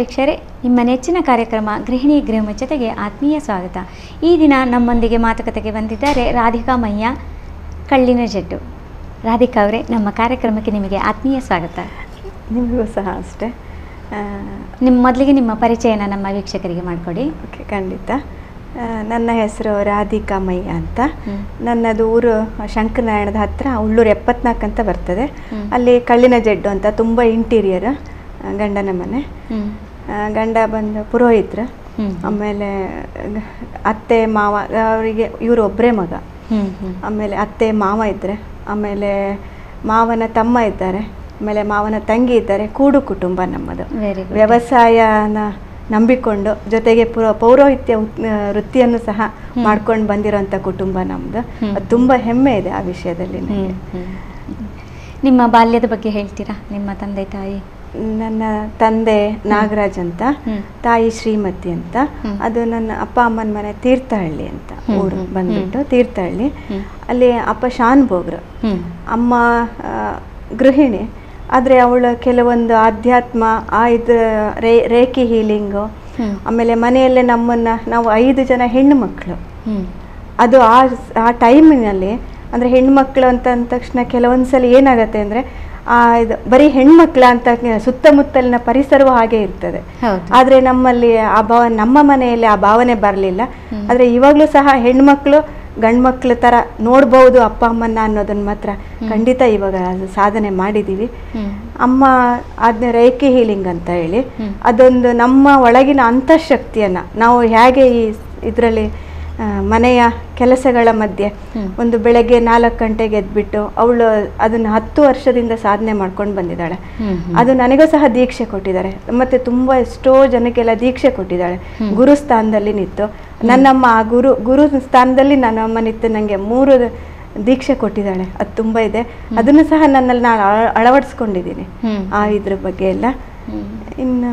ವೀಕ್ಷರೇ ನಿಮ್ಮ ನೆಚ್ಚಿನ ಕಾರ್ಯಕ್ರಮ ಗೃಹಿಣಿ ಗೃಹ ಜೊತೆಗೆ ಆತ್ಮೀಯ ಸ್ವಾಗತ ಈ ದಿನ ನಮ್ಮೊಂದಿಗೆ ಮಾತುಕತೆಗೆ ಬಂದಿದ್ದಾರೆ ರಾಧಿಕಾ ಮಯ್ಯ ಕಳ್ಳಿನ ಜಡ್ಡು ರಾಧಿಕಾ ಅವರೇ ನಮ್ಮ ಕಾರ್ಯಕ್ರಮಕ್ಕೆ ನಿಮಗೆ ಆತ್ಮೀಯ ಸ್ವಾಗತ ನಿಮಗೂ ಸಹ ಅಷ್ಟೇ ನಿಮ್ಮ ಮೊದಲಿಗೆ ನಿಮ್ಮ ಪರಿಚಯನ ನಮ್ಮ ವೀಕ್ಷಕರಿಗೆ ಮಾಡಿಕೊಡಿ ಓಕೆ ಖಂಡಿತ ಆ, ನನ್ನ ಹೆಸರು ರಾಧಿಕಾ ಮಯ್ಯ ಅಂತ ಹ್ಮ್. ನನ್ನದು ಊರು ಶಂಕರನಾರಾಯಣದ ಹತ್ರ ಉಳ್ಳೂರು ಎಪ್ಪತ್ನಾಲ್ಕು ಅಂತ ಬರ್ತದೆ ಹ್ಮ್. ಅಲ್ಲಿ ಕಳ್ಳಿನ ಜಡ್ಡು ಅಂತ ತುಂಬ ಇಂಟೀರಿಯರ್ ಗಂಡನ ಮನೆ ಹ್ಞೂ ಆ, ಗಂಡ ಬಂದು ಪುರೋಹಿತರು ಹ್ಮ್. ಆಮೇಲೆ ಗ- ಅತ್ತೆ ಮಾವ ಅವರಿಗೆ ಇವರು ಒಬ್ಬರೇ ಮಗ ಹ್ಞೂ ಹ್ಞೂ ಆಮೇಲೆ ಅತ್ತೆ ಮಾವ ಇದ್ದರೆ ಆಮೇಲೆ ಮಾವನ ತಮ್ಮ ಇದ್ದಾರೆ ಆಮೇಲೆ ಮಾವನ ತಂಗಿ ಇದ್ದಾರೆ ಕೂಡು ಕುಟುಂಬ ನಮ್ಮದು ವೆರಿ ಗುಡ್ ವ್ಯವಸಾಯನ ನಂಬಿಕೊಂಡು ಜೊತೆಗೆ ಪುರ ಪೌರೋಹಿತ್ಯ ಉತ್- ಆ, ವೃತ್ತಿಯನ್ನು ಸಹ ಮಾಡ್ಕೊಂಡು ಬಂದಿರೋಂಥ ಕುಟುಂಬ ನಮ್ಮದು ಹ್ಮ್. ಅದು ತುಂಬ ಹೆಮ್ಮೆ ಇದೆ ಆ ವಿಷಯದಲ್ಲಿ ನನಗೆ ನಿಮ್ಮ ಬಾಲ್ಯದ ಬಗ್ಗೆ ಹೇಳ್ತೀರಾ ನಿಮ್ಮ ತಂದೆ ತಾಯಿ ನನ್ನ ತಂದೆ ನಾಗರಾಜ್ ಅಂತ ಹ್ಮ್. ತಾಯಿ ಶ್ರೀಮತಿ ಅಂತ ಹ್ಮ್. ಅದು ನನ್ನ ಅಪ್ಪ ಅಮ್ಮನ ಮನೆ ತೀರ್ಥಹಳ್ಳಿ ಅಂತ ಹ್ಮ್, ಊರು ಹ್ಮ್, ಬಂದ್ಬಿಟ್ಟು ತೀರ್ಥಹಳ್ಳಿ ಹ್ಮ್. ಅಲ್ಲಿ ಅಪ್ಪ ಶಾನ್ ಬೋಗ್ರು ಹ್ಞೂ ಅಮ್ಮ ಆ, ಗೃಹಿಣಿ ಆದರೆ ಅವಳ ಕೆಲವೊಂದು ಆಧ್ಯಾತ್ಮ ಆ ಇದು ರೇ ರೇಖಿ ಹೀಲಿಂಗು ಹ್ಮ್. ಆಮೇಲೆ ಮನೆಯಲ್ಲೇ ನಮ್ಮನ್ನು ನಾವು ಐದು ಜನ ಹೆಣ್ಣು ಮಕ್ಕಳು ಹ್ಞೂ ಅದು ಆ ಆ ಟೈಮಿನಲ್ಲಿ ಅಂದರೆ ಹೆಣ್ಮಕ್ಳು ಅಂತ ಅಂದ ತಕ್ಷಣ ಕೆಲವೊಂದು ಸಲ ಏನಾಗುತ್ತೆ ಅಂದರೆ ಆ ಇದು ಬರೀ ಹೆಣ್ಮಕ್ಳ ಅಂತ ಸುತ್ತಮುತ್ತಲಿನ ಪರಿಸರವೂ ಹಾಗೆ ಇರ್ತದೆ ಹೌದು ಆದರೆ ನಮ್ಮಲ್ಲಿ ಆ ಭಾವ ನಮ್ಮ ಮನೆಯಲ್ಲಿ ಆ ಭಾವನೆ ಬರಲಿಲ್ಲ ಹ್ಮ್. ಆದರೆ ಇವಾಗಲೂ ಸಹ ಹೆಣ್ಮಕ್ಳು ಗಂಡ್ಮಕ್ಳ ಥರ ನೋಡ್ಬೋದು ಅಪ್ಪ ಅಮ್ಮನ್ನ ಅನ್ನೋದನ್ನ ಮಾತ್ರ ಖಂಡಿತ ಇವಾಗ ಅದು ಸಾಧನೆ ಮಾಡಿದ್ದೀವಿ ಹ್ಞೂ ಅಮ್ಮ ಅದನ್ನ ರೇಖೆ ಹೀಲಿಂಗ್ ಅಂತ ಹೇಳಿ ಹ್ಮ್. ಅದೊಂದು ನಮ್ಮ ಒಳಗಿನ ಅಂತಃಶಕ್ತಿಯನ್ನು ನಾವು ಹೇಗೆ ಈ ಇದರಲ್ಲಿ ಮನೆಯ ಕೆಲಸಗಳ ಮಧ್ಯೆ ಹ್ಮ್. ಒಂದು ಬೆಳಗ್ಗೆ ನಾಲ್ಕು ಗಂಟೆಗೆ ಎದ್ಬಿಟ್ಟು ಅವಳು ಅದನ್ನು ಹತ್ತು ವರ್ಷದಿಂದ ಸಾಧನೆ ಮಾಡ್ಕೊಂಡು ಬಂದಿದ್ದಾಳೆ ಹ್ಞೂ ಅದು ನನಗೂ ಸಹ ದೀಕ್ಷೆ ಕೊಟ್ಟಿದ್ದಾರೆ ಮತ್ತೆ ತುಂಬ ಎಷ್ಟೋ ಜನಕ್ಕೆಲ್ಲ ದೀಕ್ಷೆ ಕೊಟ್ಟಿದ್ದಾಳೆ ಹ್ಮ್. ಗುರು ಸ್ಥಾನದಲ್ಲಿ ನಿಂತು ನನ್ನಮ್ಮ ಆ ಗುರು ಗುರು ಸ್ಥಾನದಲ್ಲಿ ನನ್ನಮ್ಮ ನಿಂತು ನನಗೆ ಮೂರು ದೀಕ್ಷೆ ಕೊಟ್ಟಿದ್ದಾಳೆ ಅದು ತುಂಬ ಇದೆ ಅದನ್ನು ಸಹ ನನ್ನಲ್ಲಿ ನಾನು ಅಳ- ಅಳವಡಿಸ್ಕೊಂಡಿದ್ದೀನಿ ಹ್ಞೂ ಆ ಇದ್ರ ಬಗ್ಗೆ ಎಲ್ಲ ಹ್ಞೂ ಇನ್ನು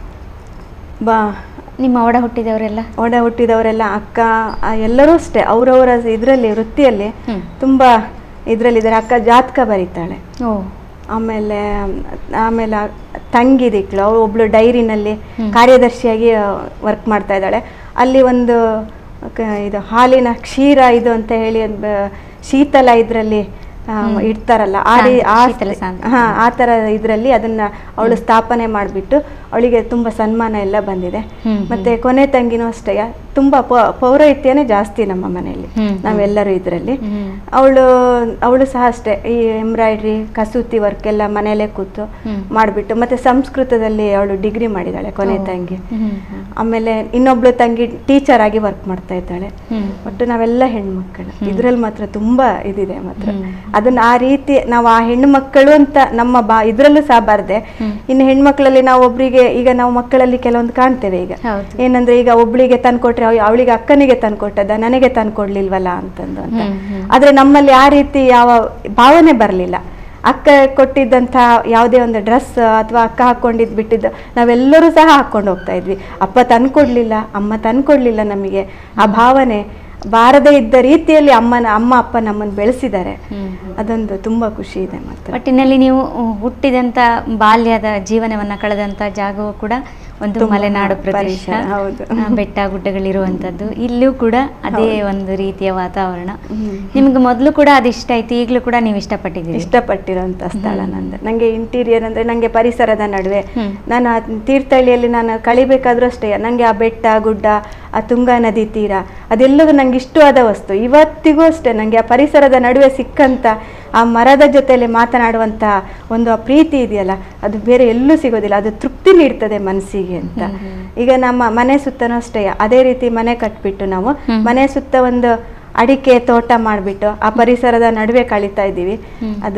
ಬಾ ನಿಮ್ಮ ಒಡ ಹುಟ್ಟಿದವರೆಲ್ಲ ಒಡ ಹುಟ್ಟಿದವರೆಲ್ಲ ಅಕ್ಕ ಆ ಎಲ್ಲರೂ ಅಷ್ಟೇ ಅವರವರ ಇದರಲ್ಲಿ ವೃತ್ತಿಯಲ್ಲಿ ಹ್ಮ್. ತುಂಬ ಇದರಲ್ಲಿದ್ದಾರೆ ಅಕ್ಕ ಜಾತಕ ಬರೀತಾಳೆ ಓ ಆಮೇಲೆ ಆಮೇಲೆ ಆ ತಂಗಿ ದಿಕ್ಳು ಅವಳು ಒಬ್ಳು ಡೈರಿನಲ್ಲಿ ಹ್ಮ್. ಕಾರ್ಯದರ್ಶಿಯಾಗಿ ವರ್ಕ್ ಮಾಡ್ತಾ ಇದ್ದಾಳೆ ಅಲ್ಲಿ ಒಂದು ಕ- ಇದು ಹಾಲಿನ ಕ್ಷೀರ ಇದು ಅಂತ ಹೇಳಿ ಒಂದ್ ಬ- ಶೀತಲ ಇದರಲ್ಲಿ ಹ್ಮ್. ಇಡ್ತಾರಲ್ಲ ಆ ರೀ ಸಾಂದ್ರ, ಆ ಶೀತಲ ಸಾಂದ್ರ. ಹಾ ಆ ಥರ ಇದರಲ್ಲಿ ಅದನ್ನ ಅವಳು ಸ್ಥಾಪನೆ ಮಾಡಿಬಿಟ್ಟು ಅವಳಿಗೆ ತುಂಬ ಸನ್ಮಾನ ಎಲ್ಲ ಬಂದಿದೆ ಹ್ಮ್, ಮತ್ತೆ ಕೊನೆ ತಂಗಿನೂ ಅಷ್ಟೇ ತುಂಬ ಪ- ಪೌರೋಹಿತ್ಯನೇ ಜಾಸ್ತಿ ನಮ್ಮ ಮನೆಯಲ್ಲಿ ಹ್ಮ್, ಹ್ಮ್. ನಾವೆಲ್ಲರೂ ಇದರಲ್ಲಿ ಹ್ಮ್. ಅವಳು ಅವಳು ಸಹ ಅಷ್ಟೇ ಈ ಎಂಬ್ರಾಯ್ಡ್ರಿ ಕಸೂತಿ ವರ್ಕ್ ಎಲ್ಲ ಮನೆಯಲ್ಲೇ ಕೂತು ಹ್ಮ್. ಮಾಡಿಬಿಟ್ಟು ಮತ್ತೆ ಸಂಸ್ಕೃತದಲ್ಲಿ ಅವಳು ಡಿಗ್ರಿ ಮಾಡಿದ್ದಾಳೆ ಕೊನೆ ಓ. ತಂಗಿ ಹ್ಮ್, ಹ್ಮ್. ಆಮೇಲೆ ಇನ್ನೊಬ್ಳು ತಂಗಿ ಟೀಚರ್ ಆಗಿ ವರ್ಕ್ ಮಾಡ್ತಾ ಇದ್ದಾಳೆ ಹ್ಮ್. ಒಟ್ಟು ನಾವೆಲ್ಲ ಹೆಣ್ಮಕ್ಕಳು ಇದ್ರಲ್ಲಿ ಮಾತ್ರ ತುಂಬಾ ಇದಿದೆ ಮಾತ್ರ ಹ್ಮ್. ಅದನ್ನ ಆ ರೀತಿ ನಾವು ಆ ಹೆಣ್ಣು ಮಕ್ಕಳು ಅಂತ ನಮ್ಮ ಬಾ ಇದ್ರಲ್ಲೂ ಸಹ ಬರ್ದೆ ಹ್ಮ್. ಇನ್ನು ಹೆಣ್ಮಕ್ಳಲ್ಲಿ ನಾವು ಒಬ್ರಿಗೆ ಈಗ ನಾವು ಮಕ್ಕಳಲ್ಲಿ ಕೆಲವೊಂದು ಕಾಣ್ತೇವೆ ಈಗ ಹೌದು. ಏನಂದ್ರೆ ಈಗ ಒಬ್ಳಿಗೆ ತಂದ್ಕೊಟ್ರೆ ಅವ್- ಅವಳಿಗೆ ಅಕ್ಕನಿಗೆ ತಂದ್ಕೊಟ್ಟದ ನನಗೆ ತಂದ್ಕೊಡ್ಲಿಲ್ವಲ್ಲ ಅಂತಂದು ಅಂತ ಹ್ಮ್, ಹ್ಮ್. ಆದ್ರೆ ನಮ್ಮಲ್ಲಿ ಆ ರೀತಿ ಯಾವ ಭಾವನೆ ಬರಲಿಲ್ಲ ಅಕ್ಕ ಕೊಟ್ಟಿದ್ದಂಥ ಯಾವುದೇ ಒಂದು ಡ್ರೆಸ್ ಅಥವಾ ಅಕ್ಕ ಹಾಕೊಂಡಿದ್ದು ಬಿಟ್ಟಿದ್ದು ನಾವೆಲ್ಲರೂ ಸಹ ಹಾಕೊಂಡು ಹೋಗ್ತಾ ಇದ್ವಿ ಅಪ್ಪ ತಂದ್ಕೊಡ್ಲಿಲ್ಲ ಅಮ್ಮ ತಂದ್ಕೊಡ್ಲಿಲ್ಲ ನಮಗೆ ಆ ಭಾವನೆ ಬಾರದೇ ಇದ್ದ ರೀತಿಯಲ್ಲಿ ಅಮ್ಮನ ಅಮ್ಮ ಅಪ್ಪ ನಮ್ಮನ್ನು ಬೆಳೆಸಿದ್ದಾರೆ ಹ್ಮ್. ಅದೊಂದು ತುಂಬಾ ಖುಷಿ ಇದೆ ಮಾತ್ರ ಒಟ್ಟಿನಲ್ಲಿ ನೀವು ಹುಟ್ಟಿದಂತ ಬಾಲ್ಯದ ಜೀವನವನ್ನ ಕಳೆದಂತ ಜಾಗವು ಕೂಡ ಒಂದು ತುಂಬಾ ಮಲೆನಾಡು ಪ್ರದೇಶ ಪರಿಸರ, ಹೌದು. ಆ, ಬೆಟ್ಟ ಗುಡ್ಡಗಳಿರುವಂತದ್ದು ಇಲ್ಲೂ ಕೂಡ ಅದೇ ಒಂದು ರೀತಿಯ ವಾತಾವರಣ ಹ್ಮ್. ನಿಮ್ಗೆ ಮೊದಲು ಕೂಡ ಅದು ಇಷ್ಟ ಆಯ್ತು ಈಗಲೂ ಕೂಡ ನೀವು ಇಷ್ಟಪಟ್ಟಿದ್ದೀರಿ ಇಷ್ಟಪಟ್ಟಿರೋಂಥ ಸ್ಥಳ ನಂದು ನನಗೆ ಇಂಟೀರಿಯರ್ ಅಂದರೆ ನನಗೆ ಪರಿಸರದ ನಡುವೆ ಹ್ಮ್. ನಾನು ಆ ತೀರ್ಥಹಳ್ಳಿಯಲ್ಲಿ ನಾನು ಕಳಿಬೇಕಾದ್ರೂ ಅಷ್ಟೇ ನನಗೆ ಆ ಬೆಟ್ಟ ಗುಡ್ಡ ಆ ತುಂಗಾ ನದಿ ತೀರ ಅದೆಲ್ಲವೂ ನಂಗೆ ಇಷ್ಟವಾದ ವಸ್ತು ಇವತ್ತಿಗೂ ಅಷ್ಟೇ ನನಗೆ ಆ ಪರಿಸರದ ನಡುವೆ ಸಿಕ್ಕಂಥ ಆ ಮರದ ಜೊತೆಯಲ್ಲಿ ಮಾತನಾಡುವಂಥ ಒಂದು ಆ ಪ್ರೀತಿ ಇದೆಯಲ್ಲ ಅದು ಬೇರೆ ಎಲ್ಲೂ ಸಿಗೋದಿಲ್ಲ ಅದು ತೃಪ್ತಿ ನೀಡ್ತದೆ ಮನಸ್ಸಿಗೆ ಅಂತ ಹ್ಮ್, ಹ್ಮ್. ಈಗ ನಮ್ಮ ಮನೆ ಸುತ್ತನೂ ಅಷ್ಟೇ ಅದೇ ರೀತಿ ಮನೆ ಕಟ್ಬಿಟ್ಟು ನಾವು ಹ್ಮ್. ಮನೆ ಸುತ್ತ ಒಂದು ಅಡಿಕೆ ತೋಟ ಮಾಡಿಬಿಟ್ಟು ಆ ಪರಿಸರದ ನಡುವೆ ಕಳೀತಾ ಇದ್ದೀವಿ ಹ್ಮ್. ಅದು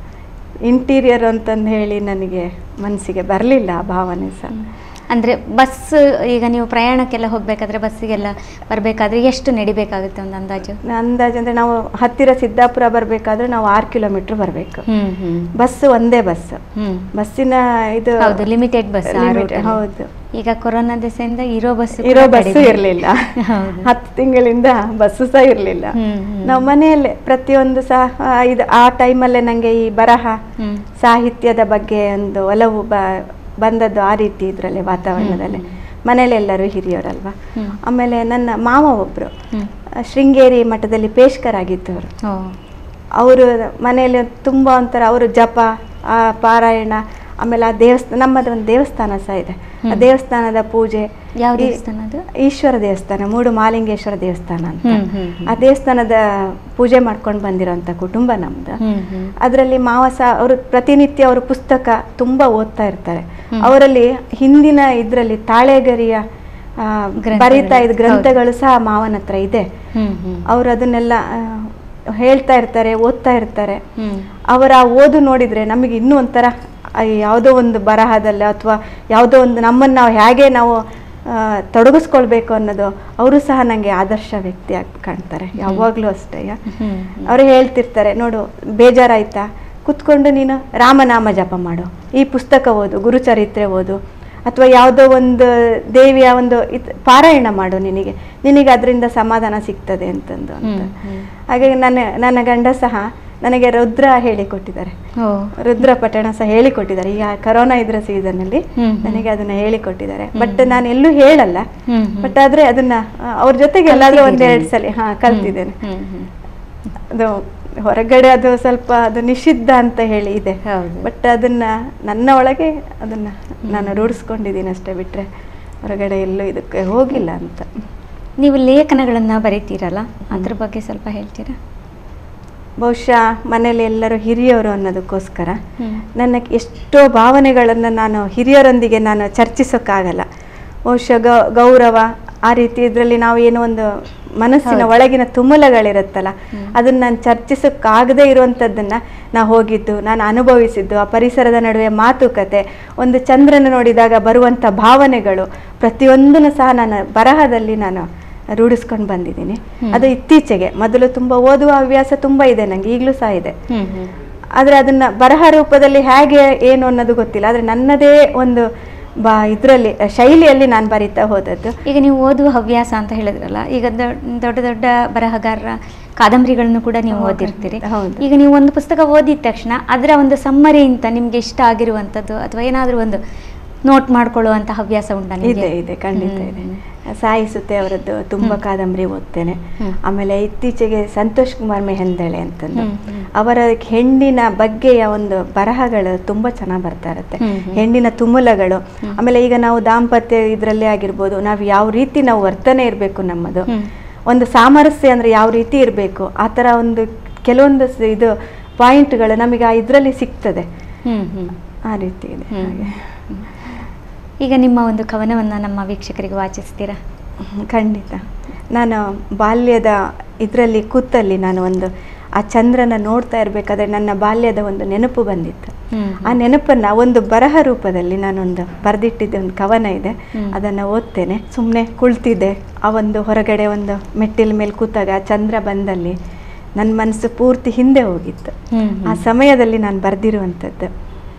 ಇಂಟೀರಿಯರ್ ಅಂತಂದು ಹೇಳಿ ನನಗೆ ಮನಸ್ಸಿಗೆ ಬರಲಿಲ್ಲ ಆ ಭಾವನೆ ಸಹ ಅಂದ್ರೆ ಬಸ್ ಈಗ ನೀವು ಪ್ರಯಾಣಕ್ಕೆಲ್ಲ ಹೋಗ್ಬೇಕಾದ್ರೆ ಬಸ್ಸಿಗೆಲ್ಲ ಬರ್ಬೇಕಾದ್ರೆ ಎಷ್ಟು ನಡಿಬೇಕಾಗುತ್ತೆ ಒಂದು ಅಂದಾಜು ಅಂದಾಜು ಅಂದರೆ ನಾವು ಹತ್ತಿರ ಸಿದ್ದಾಪುರ ಬರಬೇಕಾದ್ರೆ ನಾವು ಆರು ಕಿಲೋಮೀಟ್ರ್ ಬರಬೇಕು ಹ್ಮ್ ಹ್ಮ್ ಬಸ್ ಒಂದೇ ಬಸ್ ಹ್ಮ್ ಬಸ್ಸಿನ ಇದು ಹೌದು ಲಿಮಿಟೆಡ್ ಬಸ್ Limited, ಹೌದು ಈಗ ಕೊರೋನಾ ದೆಸೆಯಿಂದ ಇರೋ ಬಸ್ ಇರೋ ಬಸ್ಸು ಇರಲಿಲ್ಲ ಹೌದು. ಹತ್ತು ತಿಂಗಳಿಂದ ಬಸ್ಸು ಸಹ ಇರಲಿಲ್ಲ ಹ್ಮ್, ಹ್ಮ್. ನಾವು ಮನೆಯಲ್ಲೇ ಪ್ರತಿಯೊಂದು ಸಹ ಆ, ಇದು ಆ ಟೈಮಲ್ಲೇ ನನಗೆ ಈ ಬರಹ ಹ್ಮ್ ಸಾಹಿತ್ಯದ ಬಗ್ಗೆ ಒಂದು ಒಲವು ಬ ಬಂದದ್ದು ಆ ರೀತಿ ಇದರಲ್ಲಿ ವಾತಾವರಣದಲ್ಲಿ ಮನೇಲಿ ಎಲ್ಲರೂ ಹಿರಿಯವರಲ್ವಾ ಹ್ಮ್. ಆಮೇಲೆ ನನ್ನ ಮಾವ ಒಬ್ಬರು ಹ್ಮ್. ಶೃಂಗೇರಿ ಮಠದಲ್ಲಿ ಪೇಷ್ಕರಾಗಿದ್ದವರು ಓ ಅವರು ಮನೆಯಲ್ಲಿ ತುಂಬ ಒಂಥರ ಅವರು ಜಪ ಆ ಪಾರಾಯಣ ಆಮೇಲೆ ಆ ದೇವಸ್ಥಾನ ನಮ್ಮದು ಒಂದು ದೇವಸ್ಥಾನ ಸಹ ಇದೆ ಆ ಹ್ಮ್. ದೇವಸ್ಥಾನದ ಪೂಜೆ ಯಾವ ಈ- ದೇವಸ್ಥಾನ ಅದು ಈಶ್ವರ ದೇವಸ್ಥಾನ ಮೂಡು ಮಾಲಿಂಗೇಶ್ವರ ದೇವಸ್ಥಾನ ಅಂತ ಹ್ಮ್, ಹ್ಮ್, ಹ್ಮ್. ಆ ದೇವಸ್ಥಾನದ ಪೂಜೆ ಮಾಡ್ಕೊಂಡು ಬಂದಿರೋಂಥ ಕುಟುಂಬ ನಮ್ದು ಹ್ಮ್ ಹ್ಮ್ ಅದರಲ್ಲಿ ಮಾವಸ ಅವರು ಪ್ರತಿನಿತ್ಯ ಅವರು ಪುಸ್ತಕ ತುಂಬ ಓದ್ತಾ ಇರ್ತಾರೆ ಹ್ಮ್. ಅವರಲ್ಲಿ ಹಿಂದಿನ ಇದರಲ್ಲಿ ತಾಳೆಗರಿಯ ಆ, ಗ್ರಂಥಗಳು. ಬರೀತಾ ಇದ್ದ ಹೌದು. ಗ್ರಂಥಗಳು ಸಹ ಮಾವನ ಹತ್ರ ಇದೆ ಹ್ಮ್ ಹ್ಮ್ ಅವರು ಅದನ್ನೆಲ್ಲ ಆ, ಹೇಳ್ತಾ ಇರ್ತಾರೆ ಓದ್ತಾ ಇರ್ತಾರೆ ಹ್ಮ್ ಅವರ ಓದು ನೋಡಿದ್ರೆ ನಮಗೆ ಇನ್ನೂ ಒಂಥರ ಆ, ಯಾವುದೋ ಒಂದು ಬರಹದಲ್ಲಿ ಅಥವಾ ಯಾವುದೋ ಒಂದು ನಮ್ಮನ್ನು ನಾವು ಹೇಗೆ ನಾವು ಆ, ತೊಡಗಿಸ್ಕೊಳ್ಬೇಕು ಅನ್ನೋದು ಅವರು ಸಹ ನನಗೆ ಆದರ್ಶ ವ್ಯಕ್ತಿಯಾಗಿ ಕಾಣ್ತಾರೆ ಯಾವಾಗಲೂ ಅಷ್ಟೇ ಹ್ಮ್ ಅವರು ಹೇಳ್ತಿರ್ತಾರೆ ನೋಡು ಬೇಜಾರಾಯ್ತಾ ಕುತ್ಕೊಂಡು ನೀನು ರಾಮನಾಮ ಜಪ ಮಾಡು ಈ ಪುಸ್ತಕ ಓದು ಗುರುಚರಿತ್ರೆ ಓದು ಅಥವಾ ಯಾವುದೋ ಒಂದು ದೇವಿಯ ಒಂದು ಇತ್ ಪಾರಾಯಣ ಮಾಡು ನಿನಗೆ ನಿನಗೆ ಅದರಿಂದ ಸಮಾಧಾನ ಸಿಗ್ತದೆ ಅಂತಂದು ಅಂತ ಹ್ಮ್, ಹ್ಮ್. ಹಾಗೆ ನನ್ನ ನನ್ನ ಗಂಡ ಸಹ ನನಗೆ ರುದ್ರ ಹೇಳಿಕೊಟ್ಟಿದ್ದಾರೆ ಓ ರುದ್ರ ಪಠಣ ಸಹ ಹೇಳಿಕೊಟ್ಟಿದ್ದಾರೆ ಈಗ ಕರೋನಾ ಇದ್ರ ಸೀಸನ್ನಲ್ಲಿ ಹ್ಮ್, ಹ್ಮ್. ನನಗೆ ಅದನ್ನ ಹೇಳಿಕೊಟ್ಟಿದ್ದಾರೆ ಬಟ್ ನಾನು ಎಲ್ಲೂ ಹೇಳಲ್ಲ ಹ್ಮ್, ಹ್ಮ್. ಬಟ್ ಆದ್ರೆ ಅದನ್ನ ಆ, ಅವ್ರ ಜೊತೆಗೆ ಎಲ್ಲಾದ್ರೂ ಕಲ್ತಿದ್ದೀರಿ. ಒಂದೆರಡು ಸಲ ಹಾ ಕಲ್ತಿದ್ದೇನೆ ಹ್ಮ್ ಹ್ಮ್ ಅದು ಹೊರಗಡೆ ಅದು ಸ್ವಲ್ಪ ಅದು ನಿಷಿದ್ಧ ಅಂತ ಹೇಳಿ ಇದೆ ಹೌದು. ಬಟ್ ಅದನ್ನ ನನ್ನ ಒಳಗೆ ಅದನ್ನ ನಾನು ರೂಢಿಸ್ಕೊಂಡಿದ್ದೀನಿ ಅಷ್ಟೇ ಬಿಟ್ರೆ ಹೊರಗಡೆ ಎಲ್ಲೂ ಇದಕ್ಕೆ ಹೋಗಿಲ್ಲ ಅಂತ ನೀವು ಲೇಖನಗಳನ್ನ ಬರೀತೀರಲ್ಲ ಅದ್ರ ಬಗ್ಗೆ ಸ್ವಲ್ಪ ಹೇಳ್ತೀರಾ ಬಹುಶಃ ಮನೇಲಿ ಎಲ್ಲರೂ ಹಿರಿಯವರು ಅನ್ನೋದಕ್ಕೋಸ್ಕರ ಹ್ಮ್. ನನ್ನ ಎಷ್ಟೋ ಭಾವನೆಗಳನ್ನು ನಾನು ಹಿರಿಯರೊಂದಿಗೆ ನಾನು ಚರ್ಚಿಸೋಕ್ಕಾಗಲ್ಲ ಬಹುಶಃ ಗೌ ಗೌರವ ಆ ರೀತಿ ಇದರಲ್ಲಿ ನಾವು ಏನೋ ಒಂದು ಮನಸ್ಸಿನ ಹೌದು. ಒಳಗಿನ ತುಮುಲಗಳಿರುತ್ತಲ್ಲ ಹ್ಮ್. ಅದನ್ನ ನಾನು ಚರ್ಚಿಸೋಕ್ಕಾಗದೇ ಇರುವಂಥದ್ದನ್ನ ನಾ ಹೋಗಿದ್ದು ನಾನು ಅನುಭವಿಸಿದ್ದು ಆ ಪರಿಸರದ ನಡುವೆ ಮಾತುಕತೆ ಒಂದು ಚಂದ್ರನ ನೋಡಿದಾಗ ಬರುವಂಥ ಭಾವನೆಗಳು ಪ್ರತಿಯೊಂದನ್ನು ಸಹ ನಾನು ಬರಹದಲ್ಲಿ ನಾನು ರೂಢಿಸ್ಕೊಂಡು ಬಂದಿದ್ದೀನಿ ಹ್ಮ್. ಅದು ಇತ್ತೀಚೆಗೆ ಮೊದಲು ತುಂಬ ಓದುವ ಹವ್ಯಾಸ ತುಂಬ ಇದೆ ನನಗೆ ಈಗಲೂ ಸಹ ಇದೆ ಹ್ಮ್ ಹ್ಮ್ ಆದರೆ ಅದನ್ನ ಬರಹ ರೂಪದಲ್ಲಿ ಹೇಗೆ ಏನು ಅನ್ನೋದು ಗೊತ್ತಿಲ್ಲ ಆದರೆ ನನ್ನದೇ ಒಂದು ಬಾ ಇದರಲ್ಲಿ ಶೈಲಿಯಲ್ಲಿ ನಾನು ಬರಿತಾ ಹೋದದ್ದು ಈಗ ನೀವು ಓದುವ ಹವ್ಯಾಸ ಅಂತ ಹೇಳಿದ್ರಲ್ಲ ಈಗ ದೊ- ದೊಡ್ಡ ದೊಡ್ಡ ಬರಹಗಾರರ ಕಾದಂಬರಿಗಳನ್ನು ಕೂಡ ನೀವು ಹೌದು, ಓದಿರ್ತೀರಿ ಹೌದು. ಈಗ ನೀವು ಒಂದು ಪುಸ್ತಕ ಓದಿದ ತಕ್ಷಣ ಅದರ ಒಂದು ಸಮ್ಮರಿ ಅಂತ ನಿಮ್ಗೆ ಇಷ್ಟ ಆಗಿರುವಂಥದ್ದು ಅಥವಾ ಏನಾದರೂ ಒಂದು ನೋಟ್ ಮಾಡ್ಕೊಳ್ಳುವಂತ ಹವ್ಯಾಸ ಉಂಟಾ ನಿಮ್ಗೆ? ಇದೆ ಇದೆ ಖಂಡಿತ ಹ್ಮ್, ಇದೆ ಹ್ಮ್. ಸಾಯಿಸುತ್ತೆ ಅವರದ್ದು ತುಂಬ ಹ್ಮ್. ಕಾದಂಬರಿ ಓದ್ತೇನೆ ಹ್ಮ್. ಆಮೇಲೆ ಇತ್ತೀಚೆಗೆ ಸಂತೋಷ್ ಕುಮಾರ್ ಮೆಹೆಂದಳೆ ಅಂತಂದು ಹ್ಮ್, ಹ್ಮ್. ಅವರ ಹೆಣ್ಣಿನ ಬಗ್ಗೆಯ ಒಂದು ಬರಹಗಳು ತುಂಬ ಚೆನ್ನಾಗಿ ಬರ್ತಾ ಇರುತ್ತೆ ಹ್ಮ್, ಹ್ಮ್. ಹೆಣ್ಣಿನ ತುಮುಲಗಳು ಹ್ಮ್. ಆಮೇಲೆ ಈಗ ನಾವು ದಾಂಪತ್ಯ ಇದರಲ್ಲೇ ಆಗಿರ್ಬೋದು ನಾವು ಯಾವ ರೀತಿ ನಾವು ವರ್ತನೆ ಇರಬೇಕು ನಮ್ಮದು ಹ್ಮ್. ಒಂದು ಸಾಮರಸ್ಯ ಅಂದರೆ ಯಾವ ರೀತಿ ಇರಬೇಕು ಆ ಥರ ಒಂದು ಕೆಲವೊಂದು ಸ- ಇದು ಪಾಯಿಂಟ್ಗಳು ನಮಗೆ ಆ ಇದರಲ್ಲಿ ಸಿಗ್ತದೆ ಹ್ಮ್ ಹ್ಮ್ ಆ ರೀತಿ ಇದೆ ಹ್ಮ್. ಹಾಗೆ ಹ್ಮ್. ಈಗ ನಿಮ್ಮ ಒಂದು ಕವನವನ್ನ ನಮ್ಮ ವೀಕ್ಷಕರಿಗೆ ವಾಚಿಸ್ತೀರಾ ಹ್ಮ್, ಖಂಡಿತ ನಾನು ಬಾಲ್ಯದ ಇದರಲ್ಲಿ ಕೂತಲ್ಲಿ ನಾನು ಒಂದು ಆ ಚಂದ್ರನ ನೋಡ್ತಾ ಇರಬೇಕಾದ್ರೆ ನನ್ನ ಬಾಲ್ಯದ ಒಂದು ನೆನಪು ಬಂದಿತ್ತು ಹ್ಮ್, ಆ ನೆನಪನ್ನ ಒಂದು ಬರಹ ರೂಪದಲ್ಲಿ ನಾನೊಂದು ಬರೆದಿಟ್ಟಿದ್ದೆ ಒಂದು ಕವನ ಇದೆ ಹ್ಮ್. ಅದನ್ನು ಓದ್ತೇನೆ ಸುಮ್ಮನೆ ಕುಳ್ತಿದ್ದೆ ಆ ಒಂದು ಹೊರಗಡೆ ಒಂದು ಮೆಟ್ಟಿಲ ಮೇಲೆ ಕೂತಾಗ ಆ ಚಂದ್ರ ಬಂದಲ್ಲಿ ನನ್ನ ಮನಸ್ಸು ಪೂರ್ತಿ ಹಿಂದೆ ಹೋಗಿತ್ತು ಹ್ಮ್, ಆ ಹ್ಮ್. ಸಮಯದಲ್ಲಿ ನಾನು ಬರೆದಿರುವಂಥದ್ದು